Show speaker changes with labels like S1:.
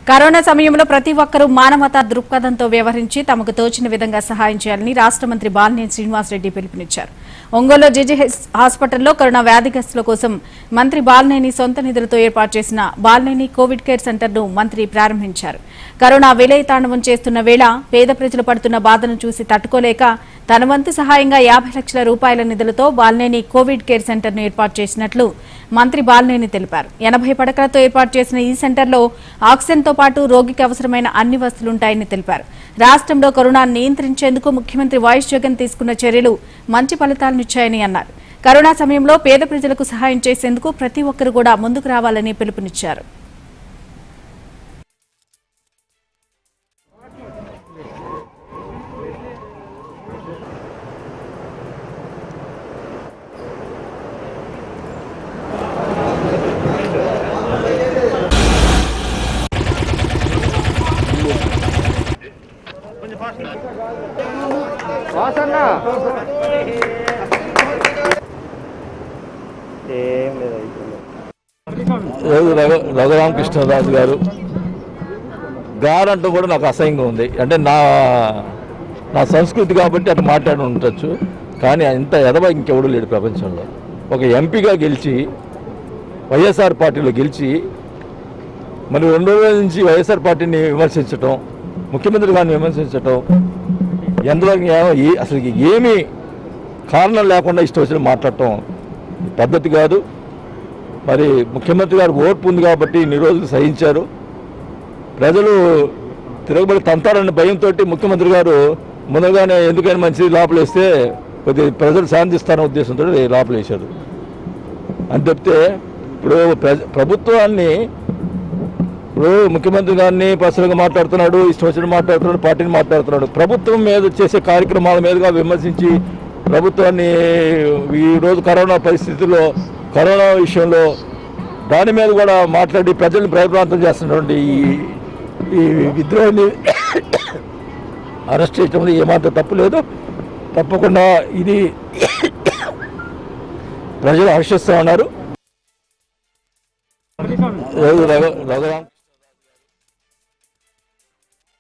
S1: corona సమయంలో ప్రతి ఒక్కరూ మానవతా దృక్పథంతో వ్యవహరించి తమకు తోచిన విధంగా సహాయం చేయాలని రాష్ట్ర మంత్రి బాలినేని శ్రీనివాసరెడ్డి పిలుపునిచ్చారు ఒంగోలు జీజీహెచ్ హాస్పిటల్లో కరోనా వ్యాధిగ్రస్తుల కోసం మంత్రి బాలినేని సొంత నిధులతో ఏర్పాటు చేసిన బాలినేని కోవిడ్ కేర్ సెంటర్ను మంత్రి ప్రారంభించారు కరోనా విలయతాండవం చేస్తున్న వేళ పేద ప్రజలు పడుతున్న బాధను చూసి తట్టుకోలేక తన వంతు సహాయంగా యాభై లక్షల రూపాయల నిధులతో బాలినేని కోవిడ్ కేర్ సెంటర్ను ఏర్పాటు చేసినట్లు మంత్రి బాలినేని తెలిపారు ఎనభై పడకలతో ఏర్పాటు చేసిన ఈ సెంటర్లో ఆక్సిజన్తో పాటు రోగికి అవసరమైన అన్ని వసతులుంటాయని తెలిపారు రాష్ట్రంలో కరోనా నియంత్రించేందుకు ముఖ్యమంత్రి వైఎస్ జగన్ తీసుకున్న చర్యలు మంచి ఫలితాలనిచ్చాయని అన్నారు కరోనా సమయంలో పేద ప్రజలకు సహాయం చేసేందుకు ప్రతి ఒక్కరు కూడా ముందుకు రావాలని పిలుపునిచ్చారు
S2: ఏం లేదు అయిపోయింది
S3: రోజు రఘు రఘురామకృష్ణరాజు గారు గారంటూ కూడా నాకు అసహ్యంగా ఉంది అంటే నా నా సంస్కృతి కాబట్టి అటు మాట్లాడి ఉండొచ్చు కానీ ఇంత ఎదవ ఇంకెవడు లేడు ప్రపంచంలో ఒక ఎంపీగా గెలిచి వైఎస్ఆర్ పార్టీలో గెలిచి మరి రెండు రోజుల నుంచి వైఎస్ఆర్ పార్టీని విమర్శించటం ముఖ్యమంత్రి గారిని విమర్శించటం ఎందులో ఏ- ఏ- అసలు ఏమీ కారణం లేకుండా ఇష్టం వచ్చిన మాట్లాడటం పద్ధతి కాదు మరి ముఖ్యమంత్రి గారు ఓర్పు ఉంది కాబట్టి ఇన్ని రోజులు సహించారు ప్రజలు తిరగబడి తంతారన్న భయంతో ముఖ్యమంత్రి గారు ముందుగానే ఎందుకైనా మంచిది లోపలేస్తే కొద్ది ప్రజలు శాంతిస్తారన్న ఉద్దేశంతో లోపలేశారు అని చెప్తే ఇప్పుడు ప్రజ- ప్రభుత్వాన్ని ఇప్పుడు ముఖ్యమంత్రి గారిని పర్సనల్గా మాట్లాడుతున్నాడు ఇష్టం వచ్చిన మాట్లాడుతున్నాడు పార్టీని మాట్లాడుతున్నాడు ప్రభుత్వం మీద చేసే కార్యక్రమాల మీదుగా విమర్శించి ప్రభుత్వాన్ని ఈరోజు కరోనా పరిస్థితుల్లో కరోనా విషయంలో దాని మీద కూడా మాట్లాడి ప్రజల్ని భయప్రాంతం చేస్తున్నటువంటి ఈ ఈ విద్రోహాన్ని అరెస్ట్ చేయడంలో ఏమాత్రం తప్పు లేదు తప్పకుండా ఇది ప్రజలు హర్షిస్తూ ఉన్నారు రఘు- రఘు- రఘురామ్